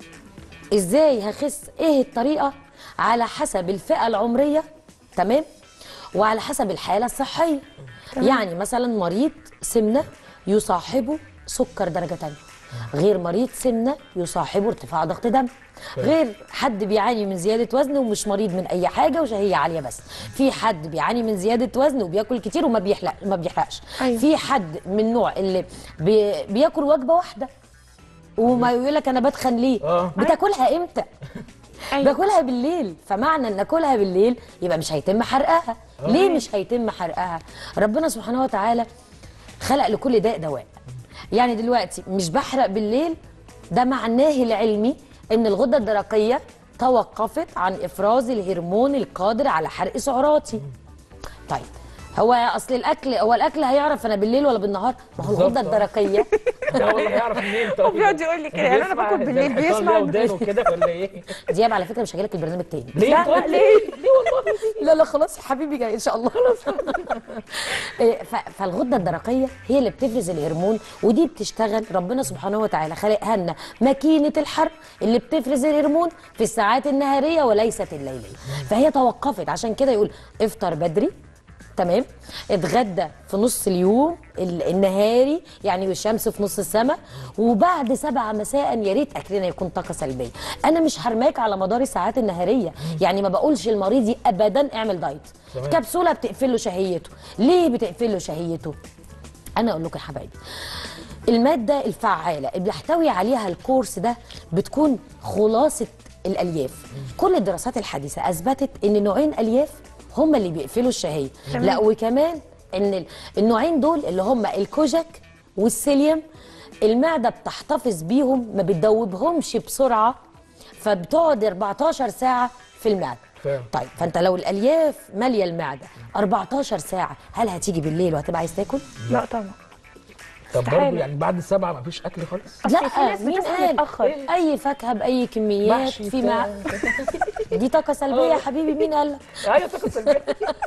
ازاي هخس ايه الطريقه على حسب الفئه العمريه تمام وعلى حسب الحاله الصحيه يعني مثلا مريض سمنه يصاحبه سكر درجه تانية غير مريض سمنه يصاحبه ارتفاع ضغط دم غير حد بيعاني من زياده وزن ومش مريض من اي حاجه وشهيه عاليه بس في حد بيعاني من زياده وزن وبياكل كتير وما بيحلق ما بيحرقش
أيوة.
في حد من النوع اللي بي بياكل وجبه واحده وما يقول لك انا بتخن ليه
آه.
بتاكلها امتى
أيوة.
باكلها بالليل فمعنى ان اكلها بالليل يبقى مش هيتم حرقها ليه مش هيتم حرقها ربنا سبحانه وتعالى خلق لكل داء دواء يعني دلوقتي مش بحرق بالليل ده معناه العلمي ان الغده الدرقيه توقفت عن افراز الهرمون القادر على حرق سعراتي طيب هو اصل الاكل هو الاكل هيعرف انا بالليل ولا بالنهار ما هو الغده
بالظبط.
الدرقيه
ده والله هيعرف منين طيب
هو بيقعد يقول لي كده يعني انا
بيسمع
باكل بالليل
ده الحيطان
بيسمع
ليه ودانه كده ولا ايه؟
دياب على فكره مش هجيلك البرنامج تاني
ليه
لا،
طيب؟
لا، ليه؟
ليه والله؟
لا لا خلاص يا حبيبي جاي ان شاء الله خلاص إيه، ف- فالغده الدرقيه هي اللي بتفرز الهرمون ودي بتشتغل ربنا سبحانه وتعالى خلقها لنا ماكينه الحرق اللي بتفرز الهرمون في الساعات النهاريه وليست الليليه فهي توقفت عشان كده يقول افطر بدري تمام اتغدى في نص اليوم ال- النهاري يعني والشمس في نص السماء وبعد سبعة مساء يا ريت اكلنا يكون طاقه سلبيه انا مش حرماك على مدار الساعات النهاريه يعني ما بقولش المريض ابدا اعمل دايت
تمام.
كبسوله بتقفل له شهيته ليه بتقفل له شهيته انا اقول لكم يا حبايبي الماده الفعاله اللي بيحتوي عليها الكورس ده بتكون خلاصه الالياف كل الدراسات الحديثه اثبتت ان نوعين الياف هم اللي بيقفلوا الشهيه لا وكمان ان ال- النوعين دول اللي هم الكوجاك والسيليوم المعده بتحتفظ بيهم ما بتدوبهمش بسرعه فبتقعد 14 ساعه في المعده
فاهم.
طيب فانت لو الالياف ماليه المعده 14 ساعه هل هتيجي بالليل وهتبقى عايز تاكل
لا طبعا
طب
استحالة.
برضه يعني بعد السبعه مفيش اكل خالص؟
أصل في
لا
ناس
مين
بتصحى
قال
متأخر.
اي فاكهه باي كميات
محشي
في
بتاع.
مع دي طاقه سلبيه يا حبيبي مين قال لك
ايوه طاقه سلبيه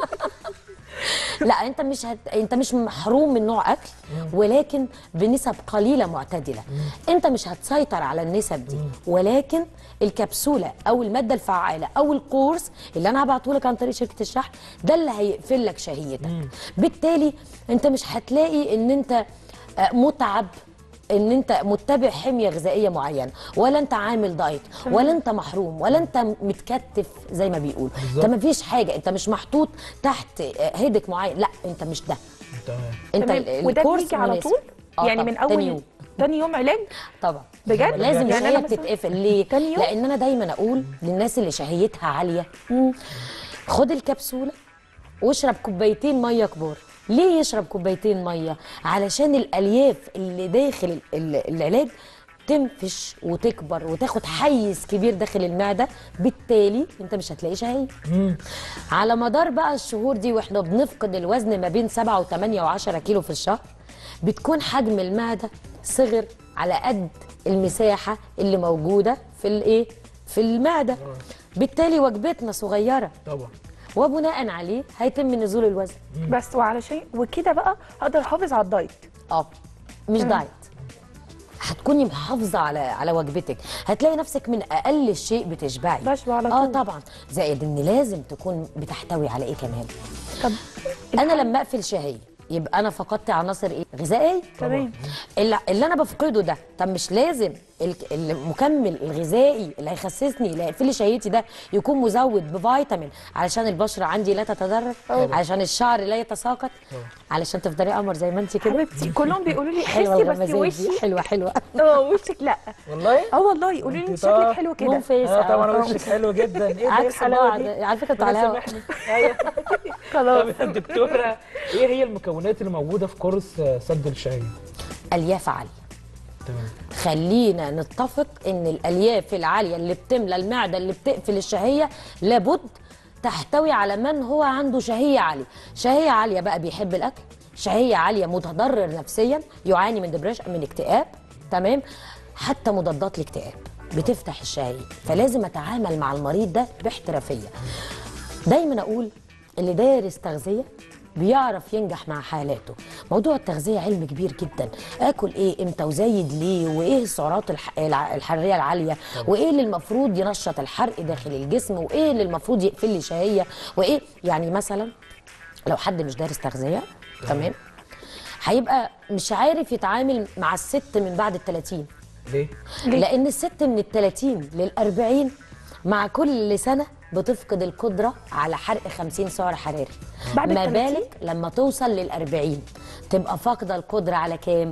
لا انت مش هت... انت مش محروم من نوع اكل ولكن بنسب قليله معتدله انت مش هتسيطر على النسب دي ولكن الكبسوله او الماده الفعاله او القرص اللي انا هبعته لك عن طريق شركه الشحن ده اللي هيقفل لك شهيتك بالتالي انت مش هتلاقي ان انت آه، متعب ان انت متبع حميه غذائيه معينه ولا انت عامل دايت ولا انت محروم ولا انت متكتف زي ما بيقول انت ما فيش حاجه انت مش محطوط تحت آه، هيدك معين لا انت مش ده
تمام
انت
تمام.
ال-
وده
الكورس
بيجي على
مناسب.
طول
آه
يعني
طبعاً.
من
تاني
اول
يوم
تاني يوم علاج
طبعا
بجد
لازم
يعني
الشهيه
أنا مثلاً
بتتقفل ليه
تاني يوم؟
لان انا دايما اقول للناس اللي شهيتها عاليه خد الكبسوله واشرب كوبايتين ميه كبار ليه يشرب كوبايتين ميه علشان الالياف اللي داخل ال- ال- العلاج تنفش وتكبر وتاخد حيز كبير داخل المعده بالتالي انت مش هتلاقي شهيه على مدار بقى الشهور دي واحنا بنفقد الوزن ما بين 7 و8 و10 كيلو في الشهر بتكون حجم المعده صغر على قد المساحه اللي موجوده في الايه في المعده بالتالي وجبتنا صغيره
طبعا
وبناء عليه هيتم نزول الوزن
بس وعلشان وكده بقى اقدر احافظ على الدايت
اه مش دايت هتكوني محافظه على على وجبتك هتلاقي نفسك من اقل شيء بتشبعي
بشبع على
اه
طول.
طبعا زائد ان لازم تكون بتحتوي على ايه كمان
طب
انا لما اقفل شهيه يبقى انا فقدت عناصر ايه غذائيه
تمام
اللي, اللي انا بفقده ده طب مش لازم ال- المكمل الغذائي اللي هيخسسني اللي هيقفل لي شهيتي ده يكون مزود بفيتامين علشان البشره عندي لا تتضرر علشان الشعر لا يتساقط علشان تفضلي قمر زي ما انت كده
حبيبتي كلهم بيقولوا لي
حلوه
حسي بس
الغمازات دي
وشي
حلوه حلوه
اه وشك لا
والله
اه والله يقولوا لي
انت
شكلك
طبعا
حلو كده
مونفيس
اه طبعا
آه.
وشك حلو جدا ايه ده ايه
عكس
الحلاوه
بعض
دي
على فكره انتوا على الهوا
سامحني ايوه
خلاص
طب يا دكتوره ايه هي المكونات اللي موجوده في قرص آه، سد الشهيه
الياف عاليه
تمام
خلينا نتفق ان الالياف العاليه اللي بتملى المعده اللي بتقفل الشهيه لابد تحتوي على من هو عنده شهيه عاليه شهيه عاليه بقى بيحب الاكل شهيه عاليه متضرر نفسيا يعاني من ديبريشن من اكتئاب تمام حتى مضادات الاكتئاب بتفتح الشهيه فلازم اتعامل مع المريض ده باحترافيه دايما اقول اللي دارس تغذيه بيعرف ينجح مع حالاته موضوع التغذيه علم كبير جدا اكل ايه امتى وزايد ليه وايه السعرات الح... الع- الحراريه العاليه وايه اللي المفروض ينشط الحرق داخل الجسم وايه اللي المفروض يقفل لي شهيه وايه يعني مثلا لو حد مش دارس تغذيه تمام هيبقى مش عارف يتعامل مع الست من بعد ال 30
ليه
لان الست من ال 30 لل 40 مع كل سنه بتفقد القدره على حرق 50 سعر حراري
بعد
ما
ال 30
بالك لما توصل لل 40 تبقى فاقده القدره على كام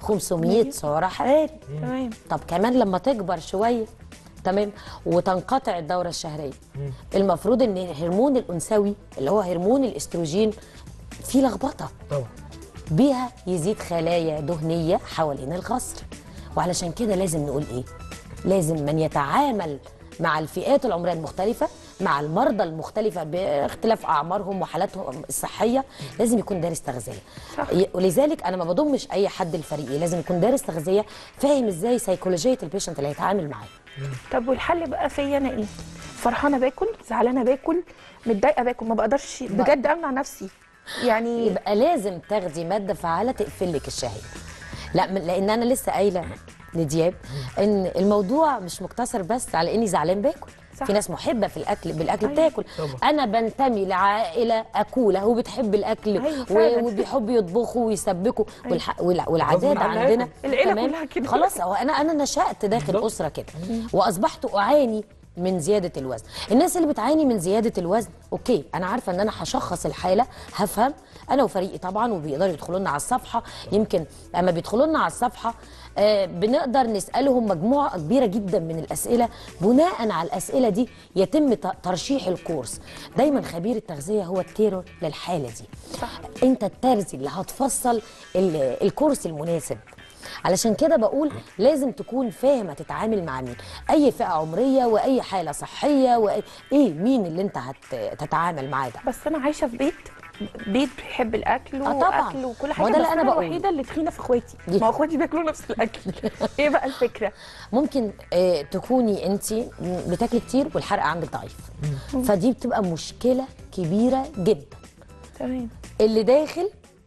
500 سعر حراري
تمام
طب كمان لما تكبر شويه تمام وتنقطع الدوره الشهريه المفروض ان الهرمون الانثوي اللي هو هرمون الاستروجين فيه لخبطه
طبعا
بيها يزيد خلايا دهنية حوالين الخصر وعلشان كده لازم نقول ايه لازم من يتعامل مع الفئات العمرية المختلفة مع المرضى المختلفة باختلاف أعمارهم وحالاتهم الصحية لازم يكون دارس تغذية ي- ولذلك أنا ما بضمش أي حد لفريقي لازم يكون دارس تغذية فاهم إزاي سيكولوجية البيشنت اللي هيتعامل معاه
طب والحل بقى فيا انا ايه فرحانه باكل زعلانه باكل متضايقه باكل ما بقدرش بجد امنع نفسي يعني
يبقى لازم تاخدي ماده فعاله تقفل لك الشهيه لا من- لان انا لسه قايله لدياب ان الموضوع مش مقتصر بس على اني زعلان باكل
صح.
في ناس محبه في الاكل بالاكل
أيوة.
بتاكل
طبعا.
انا بنتمي لعائله اكوله وبتحب الاكل
أيوة
و-
فعلا.
وبيحبوا يطبخوا ويسبكوا والح... والع- والعادات
غصب عنها
عندنا
ياكل.
العيلة
تمام؟
كلها كده.
خلاص هو انا انا نشات داخل
بالظبط.
اسره كده واصبحت اعاني من زياده الوزن الناس اللي بتعاني من زياده الوزن اوكي انا عارفه ان انا هشخص الحاله هفهم انا وفريقي طبعا وبيقدروا يدخلوا لنا على الصفحه يمكن لما بيدخلوا لنا على الصفحه آه بنقدر نسالهم مجموعه كبيره جدا من الاسئله بناء على الاسئله دي يتم ت- ترشيح الكورس دايما خبير التغذيه هو التيرور للحاله دي
صح.
انت الترزي اللي هتفصل ال- الكورس المناسب علشان كده بقول لازم تكون فاهم هتتعامل مع مين اي فئه عمريه واي حاله صحيه وايه مين اللي انت هتتعامل معاه ده
بس انا عايشه في بيت بيت بيحب الاكل
آه طبعاً.
واكل وكل
ما
حاجه
هو ده اللي
بس
أنا
انا
بقوله.
الوحيده اللي تخينه في اخواتي
دي.
ما هو اخواتي بياكلوا نفس الاكل ايه بقى الفكره
ممكن آه، تكوني انت بتاكلي كتير والحرق عندك ضعيف فدي بتبقى مشكله كبيره جدا
تمام
اللي داخل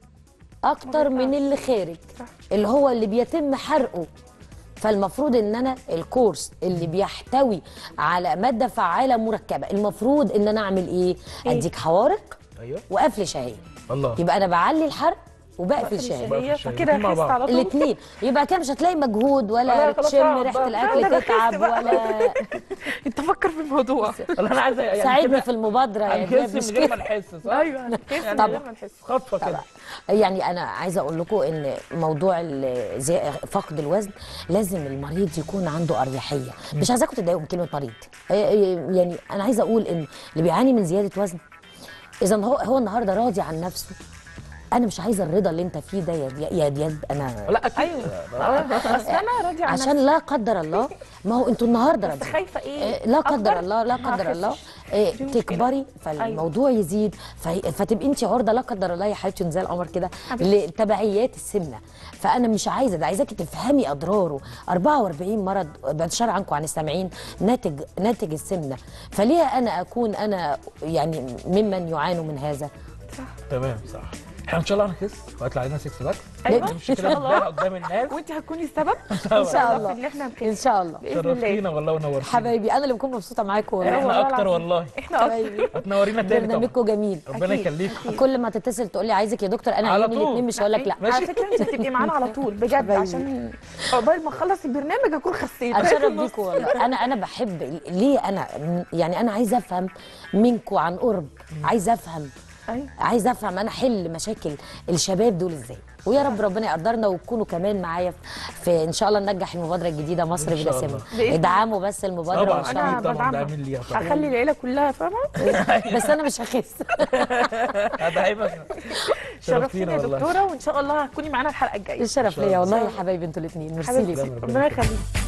اكتر من اللي خارج
صح.
اللي هو اللي بيتم حرقه فالمفروض ان انا الكورس اللي بيحتوي على ماده فعاله مركبه المفروض ان انا اعمل ايه,
إيه؟
اديك حوارق
ايوه
وقفل شهيه
الله
يبقى انا بعلي الحرق وبقفل شهيه
هي
الشهية.
فكده
الاتنين مع
خست
بعض.
على طول
الاثنين يبقى كده مش هتلاقي مجهود ولا
ولا خلاص
تشم
أقعد
ريحه
بقى.
الاكل
أنا بخس
تتعب
بقى.
ولا
انت فكر في الموضوع
والله انا عايز يعني
ساعدني
كده
في المبادره يا دياب
هنخس
مش
من غير ما
كده
نحس صح؟
ايوه هنخس من
طبعا.
غير ما نحس
خطفه كده
يعني انا عايزه اقول لكم ان موضوع ال- زي- فقد الوزن لازم المريض يكون عنده اريحيه مش عايزاكم تتضايقوا من كلمه مريض إيه- إيه، يعني انا عايزه اقول ان اللي بيعاني من زياده وزن اذا هو هو النهارده راضي عن نفسه انا مش عايزه الرضا اللي انت فيه ده يا دي- يا دياب انا
لا اكيد
اصل انا راضيه عن نفسي
عشان لا قدر الله ما هو انتوا النهارده
بس
راضيين
خايفه ايه
إيه، لا قدر
أكبر
الله لا
ما
قدر الله
أخسش.
إيه،
دي مشكلة.
تكبري فالموضوع يزيد في- فتبقي انت عرضه لا قدر الله يا حبيبتي زي القمر كده
حبيبتي.
لتبعيات السمنه فانا مش عايزه ده عايزاكي تفهمي اضراره 44 مرض بعد الشر عنكم عن السامعين ناتج ناتج السمنه فليه انا اكون انا يعني ممن يعانوا من هذا
تمام صح احنا ان شاء الله هنخس وهيطلع علينا سكس باك
ايوه
نمشي
ان
كده
شاء الله
نتباهى قدام الناس
وانت هتكوني السبب
ان شاء الله
ان احنا نخس
ان شاء الله
باذن الله
شرفتينا والله ونورتينا
حبايبي انا اللي بكون مبسوطه معاكم والله
والله
احنا اكتر
العظيم.
والله
احنا اكتر
حبايبي
هتنورينا تاني طبعا
برنامجكم جميل
ربنا
أكيد.
يخليكم
كل ما تتصل تقول لي عايزك يا دكتور انا
على
عيوني
طول.
الاثنين مش هقول لك لا
على فكره انت هتبقي معانا على طول بجد
حبايبي.
عشان عقبال ما اخلص البرنامج اكون خسيت
اتشرف بيكم والله انا انا بحب ليه انا يعني انا عايزه افهم منكم عن قرب عايزه افهم
أيوة.
عايزه افهم انا احل مشاكل الشباب دول ازاي ويا رب ربنا يقدرنا وتكونوا كمان معايا في ان شاء الله ننجح المبادره الجديده مصر
إن شاء
بلا
الله.
سم
بإذن
ادعموا بس المبادره
طبعا
وان شاء
أنا
الله
اكيد طبعا ده
بدعمها.
امين ليها طبعا
اخلي العيله كلها فاهمه
بس انا مش هخس
ده هيبقى
شرفتيني يا
والله.
دكتوره وان شاء الله هتكوني معانا الحلقه الجايه
الشرف ليا والله يا حبايبي انتوا الاثنين ميرسي
حبيبتي
ليكم
ربنا
ربنا
يخليك.
يخليك